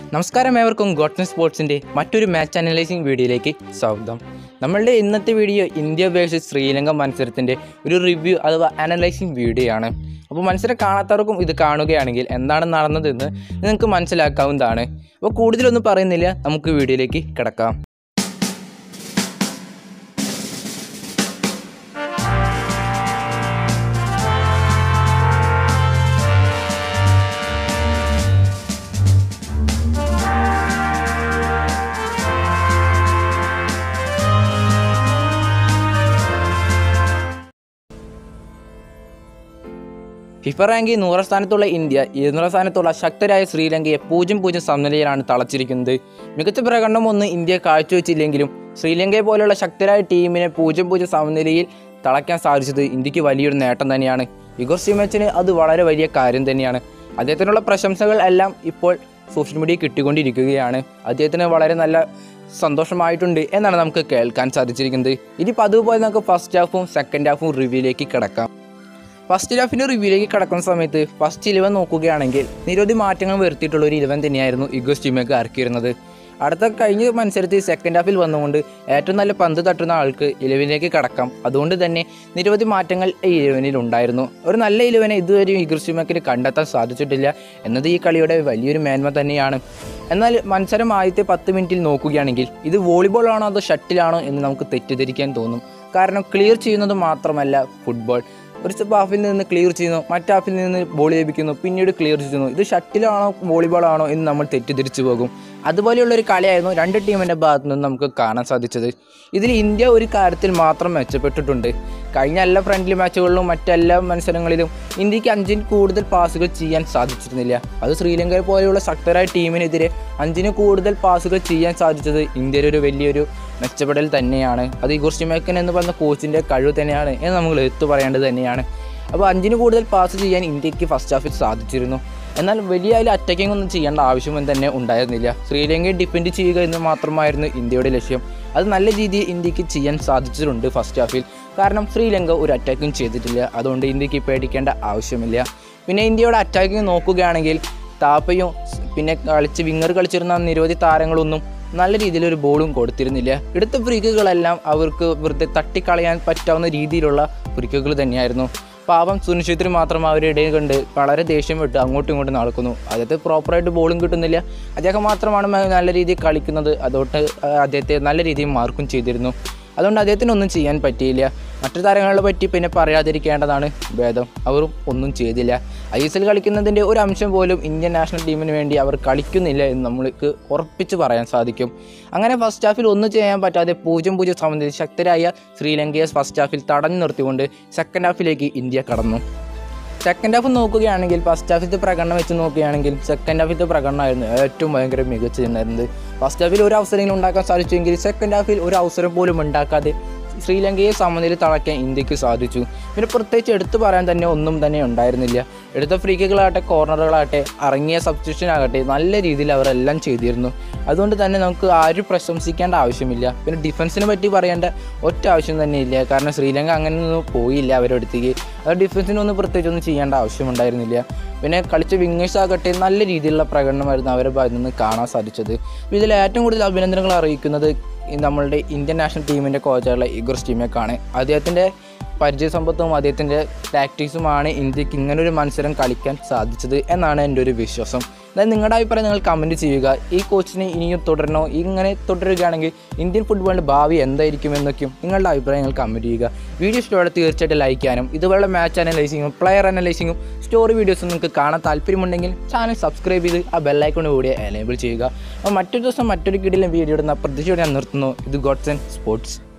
നമസ്കാരം ഏവർക്കും ഗോട്ടൻ സ്പോർട്സിൻ്റെ മറ്റൊരു മാച്ച് അനലൈസിംഗ് വീഡിയോയിലേക്ക് സ്വാഗതം നമ്മളുടെ ഇന്നത്തെ വീഡിയോ ഇന്ത്യ വേഴ്സസ് ശ്രീലങ്ക മത്സരത്തിൻ്റെ ഒരു റിവ്യൂ അഥവാ അനലൈസിംഗ് വീഡിയോ ആണ് അപ്പോൾ മത്സരം കാണാത്തവർക്കും ഇത് കാണുകയാണെങ്കിൽ എന്താണ് നടന്നതെന്ന് നിങ്ങൾക്ക് മനസ്സിലാക്കാവുന്നതാണ് അപ്പോൾ കൂടുതലൊന്നും പറയുന്നില്ല നമുക്ക് വീഡിയോയിലേക്ക് കിടക്കാം ഫിഫ റാങ്കിൽ നൂറാം സ്ഥാനത്തുള്ള ഇന്ത്യ ഇരുന്നൂറാം സ്ഥാനത്തുള്ള ശക്തരായ ശ്രീലങ്കയെ പൂജ്യം പൂജ്യം സമനിലയിലാണ് തളച്ചിരിക്കുന്നത് മികച്ച പ്രകടനം ഒന്നും ഇന്ത്യ കാഴ്ചവെച്ചില്ലെങ്കിലും ശ്രീലങ്കയെ പോലെയുള്ള ശക്തരായ ടീമിനെ പൂജ്യം പൂജ്യം സമനിലയിൽ തളയ്ക്കാൻ സാധിച്ചത് ഇന്ത്യക്ക് വലിയൊരു നേട്ടം തന്നെയാണ് ഇഗോർ സിമച്ചിന് അത് വളരെ വലിയ കാര്യം തന്നെയാണ് അദ്ദേഹത്തിനുള്ള പ്രശംസകൾ എല്ലാം ഇപ്പോൾ സോഷ്യൽ മീഡിയ കിട്ടിക്കൊണ്ടിരിക്കുകയാണ് അദ്ദേഹത്തിന് വളരെ നല്ല സന്തോഷമായിട്ടുണ്ട് എന്നാണ് നമുക്ക് കേൾക്കാൻ സാധിച്ചിരിക്കുന്നത് ഇനിയിപ്പോൾ അതുപോലെ നമുക്ക് ഫസ്റ്റ് ഹാഫും സെക്കൻഡ് ഹാഫും റിവ്യൂയിലേക്ക് കിടക്കാം ഫസ്റ്റ് ഹാഫിൻ്റെ റിവ്യൂയിലേക്ക് കിടക്കുന്ന സമയത്ത് ഫസ്റ്റ് ഇലവൻ നോക്കുകയാണെങ്കിൽ നിരവധി മാറ്റങ്ങൾ വരുത്തിയിട്ടുള്ള ഒരു ഇലവൻ തന്നെയായിരുന്നു ഇഗോസ് ടീമേക്ക് ഇറക്കിയിരുന്നത് അടുത്ത കഴിഞ്ഞ മത്സരത്തിൽ സെക്കൻഡ് ഹാഫിൽ വന്നുകൊണ്ട് ഏറ്റവും നല്ല പന്ത് തട്ടുന്ന ആൾക്ക് ഇലവനിലേക്ക് കടക്കാം അതുകൊണ്ട് തന്നെ നിരവധി മാറ്റങ്ങൾ ഈ ഇലവനിൽ ഉണ്ടായിരുന്നു ഒരു നല്ല ഇലവനെ ഇതുവരെയും ഇഗോസ് ടീമേക്കിന് കണ്ടെത്താൻ സാധിച്ചിട്ടില്ല എന്നത് ഈ കളിയുടെ വലിയൊരു മേന്മ തന്നെയാണ് എന്നാൽ മത്സരം ആദ്യത്തെ പത്ത് മിനിറ്റിൽ നോക്കുകയാണെങ്കിൽ ഇത് വോളിബോൾ ആണോ അതോ ഷട്ടിലാണോ എന്ന് നമുക്ക് തെറ്റിദ്ധരിക്കാൻ തോന്നും കാരണം ക്ലിയർ ചെയ്യുന്നത് മാത്രമല്ല ഫുട്ബോൾ ഒരു സ്റ്റെപ്പ് ഹാഫിൽ നിന്ന് ക്ലിയർ ചെയ്യുന്നു മറ്റു ഹാഫിൽ നിന്ന് ബോൾ ലഭിക്കുന്നു പിന്നീട് ക്ലിയർ ചെയ്യുന്നു ഇത് ഷട്ടിലാണോ വോളിബോൾ ആണോ എന്ന് നമ്മൾ തെറ്റിദ്ധരിച്ചു പോകും അതുപോലെയുള്ള ഒരു കളിയായിരുന്നു രണ്ട് ടീമിൻ്റെ ഭാഗത്തു നിന്ന് നമുക്ക് കാണാൻ സാധിച്ചത് ഇതിൽ ഇന്ത്യ ഒരു കാര്യത്തിൽ മാത്രം മെച്ചപ്പെട്ടിട്ടുണ്ട് കഴിഞ്ഞ എല്ലാ ഫ്രണ്ട്ലി മാച്ചുകളിലും മറ്റെല്ലാ മത്സരങ്ങളിലും ഇന്ത്യക്ക് അഞ്ചിന് കൂടുതൽ പാസുകൾ ചെയ്യാൻ സാധിച്ചിരുന്നില്ല അത് ശ്രീലങ്കയെ പോലെയുള്ള ശക്തരായ ടീമിനെതിരെ അഞ്ചിന് കൂടുതൽ പാസുകൾ ചെയ്യാൻ സാധിച്ചത് ഇന്ത്യയുടെ ഒരു വലിയൊരു മെച്ചപ്പെടൽ തന്നെയാണ് അത് ഇഗോർ ഷിമേക്കൻ എന്ന് പറഞ്ഞ കോച്ചിൻ്റെ കഴിവ് തന്നെയാണ് എന്ന് നമ്മൾ എടുത്തു പറയേണ്ടത് തന്നെയാണ് അപ്പോൾ അഞ്ചിന് കൂടുതൽ പാസ് ചെയ്യാൻ ഇന്ത്യക്ക് ഫസ്റ്റ് ഹാഫിൽ സാധിച്ചിരുന്നു എന്നാൽ വലിയ അതിൽ അറ്റാക്കിംഗ് ഒന്നും ചെയ്യേണ്ട ആവശ്യമൊന്നും തന്നെ ഉണ്ടായിരുന്നില്ല ശ്രീലങ്കയെ ഡിഫെൻഡ് ചെയ്യുക എന്ന് മാത്രമായിരുന്നു ഇന്ത്യയുടെ ലക്ഷ്യം അത് നല്ല രീതിയിൽ ഇന്ത്യക്ക് ചെയ്യാൻ സാധിച്ചിട്ടുണ്ട് ഫസ്റ്റ് ഹാഫിൽ കാരണം ശ്രീലങ്ക ഒരു അറ്റാക്കിംഗ് ചെയ്തിട്ടില്ല അതുകൊണ്ട് ഇന്ത്യക്ക് പേടിക്കേണ്ട ആവശ്യമില്ല പിന്നെ ഇന്ത്യയുടെ അറ്റാക്കിംഗ് നോക്കുകയാണെങ്കിൽ താപ്പയും പിന്നെ കളിച്ച് വിങ്ങർ കളിച്ചിരുന്ന നിരവധി താരങ്ങളൊന്നും നല്ല രീതിയിൽ ഒരു ബോളും കൊടുത്തിരുന്നില്ല എടുത്ത ഫ്രീക്കുകളെല്ലാം അവർക്ക് വെറുതെ തട്ടിക്കളയാൻ പറ്റാവുന്ന രീതിയിലുള്ള ഫ്രീക്കുകൾ തന്നെയായിരുന്നു പാവം സുനിശ്ചിത്തിന് മാത്രം അവരുടെ ഇടയിൽ കണ്ട് വളരെ ദേഷ്യം വിട്ട് അങ്ങോട്ടും ഇങ്ങോട്ടും നടക്കുന്നു അതായത് പ്രോപ്പറായിട്ട് ബോളും കിട്ടുന്നില്ല അദ്ദേഹം മാത്രമാണ് നല്ല രീതിയിൽ കളിക്കുന്നത് അതുകൊണ്ട് അദ്ദേഹത്തെ നല്ല രീതിയിൽ മാർക്കും ചെയ്തിരുന്നു അതുകൊണ്ട് അദ്ദേഹത്തിനൊന്നും ചെയ്യാൻ പറ്റിയില്ല മറ്റു താരങ്ങളെ പറ്റി പിന്നെ പറയാതിരിക്കേണ്ടതാണ് ഭേദം അവർ ഒന്നും ചെയ്തില്ല ഐ എസ് എൽ കളിക്കുന്നതിൻ്റെ ഒരു അംശം പോലും ഇന്ത്യൻ നാഷണൽ ടീമിന് വേണ്ടി അവർ കളിക്കുന്നില്ല എന്ന് നമ്മൾക്ക് ഉറപ്പിച്ച് പറയാൻ സാധിക്കും അങ്ങനെ ഫസ്റ്റ് ഹാഫിൽ ഒന്നും ചെയ്യാൻ പറ്റാതെ പൂജ്യം പൂജ്യം സമനില ശക്തരായ ശ്രീലങ്കയെ ഫസ്റ്റ് ഹാഫിൽ തടഞ്ഞു നിർത്തിക്കൊണ്ട് സെക്കൻഡ് ഹാഫിലേക്ക് ഇന്ത്യ കടന്നു സെക്കൻഡ് ഹാഫ് നോക്കുകയാണെങ്കിൽ ഫസ്റ്റ് ഹാഫിലത്തെ പ്രകടനം വെച്ച് നോക്കുകയാണെങ്കിൽ സെക്കൻഡ് ഹാഫിലത്തെ പ്രകടനമായിരുന്നു ഏറ്റവും ഭയങ്കര മികച്ചു നിന്നിരുന്നത് ഫസ്റ്റ് ഹാഫിൽ ഒരു അവസരങ്ങൾ ഉണ്ടാക്കാൻ സാധിച്ചെങ്കിൽ സെക്കൻഡ് ഹാഫിൽ ഒരു അവസരം പോലും ഉണ്ടാക്കാതെ ശ്രീലങ്കയെ സമനില തളയ്ക്കാൻ ഇന്ത്യക്ക് സാധിച്ചു പിന്നെ പ്രത്യേകിച്ച് എടുത്തു പറയാൻ തന്നെ ഒന്നും തന്നെ ഉണ്ടായിരുന്നില്ല എടുത്ത ഫ്രീക്കുകളാകട്ടെ കോർണറുകളാകട്ടെ ഇറങ്ങിയ സബ്സ്റ്റിറ്റ്യൂഷൻ ആകട്ടെ നല്ല രീതിയിൽ അവരെല്ലാം ചെയ്തിരുന്നു അതുകൊണ്ട് തന്നെ നമുക്ക് ആരും പ്രശംസിക്കേണ്ട ആവശ്യമില്ല പിന്നെ ഡിഫൻസിനെ പറ്റി പറയേണ്ട ഒറ്റ ആവശ്യം തന്നെ ഇല്ല കാരണം ശ്രീലങ്ക അങ്ങനെ ഒന്നും പോയില്ല അവരുടെ അടുത്തേക്ക് അത് ഡിഫൻസിനൊന്നും പ്രത്യേകിച്ചൊന്നും ചെയ്യേണ്ട ആവശ്യമുണ്ടായിരുന്നില്ല പിന്നെ കളിച്ച വിങ്ങേഴ്സ് ആകട്ടെ നല്ല രീതിയിലുള്ള പ്രകടനമായിരുന്നു അവരുടെ ഭാഗത്തു നിന്ന് കാണാൻ സാധിച്ചത് ഇതിൽ ഏറ്റവും കൂടുതൽ അഭിനന്ദനങ്ങൾ അറിയിക്കുന്നത് ഈ നമ്മളുടെ ഇന്ത്യൻ നാഷണൽ ടീമിൻ്റെ കോച്ചായുള്ള ഇഗോർ സ്റ്റീമേക്കാണ് അദ്ദേഹത്തിൻ്റെ പരിചയസമ്പത്തും അദ്ദേഹത്തിൻ്റെ ടാക്ടിക്സുമാണ് ഇന്ത്യക്ക് ഇങ്ങനൊരു മത്സരം കളിക്കാൻ സാധിച്ചത് എന്നാണ് എൻ്റെ ഒരു വിശ്വാസം അതായത് നിങ്ങളുടെ അഭിപ്രായം നിങ്ങൾ കമൻറ്റ് ചെയ്യുക ഈ കോച്ചിനെ ഇനിയും തുടരണോ ഇങ്ങനെ തുടരുകയാണെങ്കിൽ ഇന്ത്യൻ ഫുട്ബോളിൻ്റെ ഭാവി എന്തായിരിക്കും എന്നൊക്കെയും നിങ്ങളുടെ അഭിപ്രായങ്ങൾ കമൻറ്റ് ചെയ്യുക വീഡിയോ ഇഷ്ടത്തോടെ തീർച്ചയായിട്ടും ലൈക്ക് ചെയ്യാനും ഇതുപോലുള്ള മാച്ച് അനലൈസിങ്ങും പ്ലെയർ അനലൈസിങ്ങും സ്റ്റോറി വീഡിയോസും നിങ്ങൾക്ക് കാണാൻ താല്പര്യമുണ്ടെങ്കിൽ ചാനൽ സബ്സ്ക്രൈബ് ചെയ്ത് ആ ബെല്ലൈക്കോട് കൂടി എനേബിൾ ചെയ്യുക അപ്പോൾ മറ്റൊരു ദിവസം മറ്റൊരു കിടിലും വീഡിയോ ഇടുന്ന പ്രതീക്ഷയോടെ ഞാൻ നിർത്തുന്നു ഇത് ഗോഡ്സ് ആൻഡ് സ്പോർട്സ്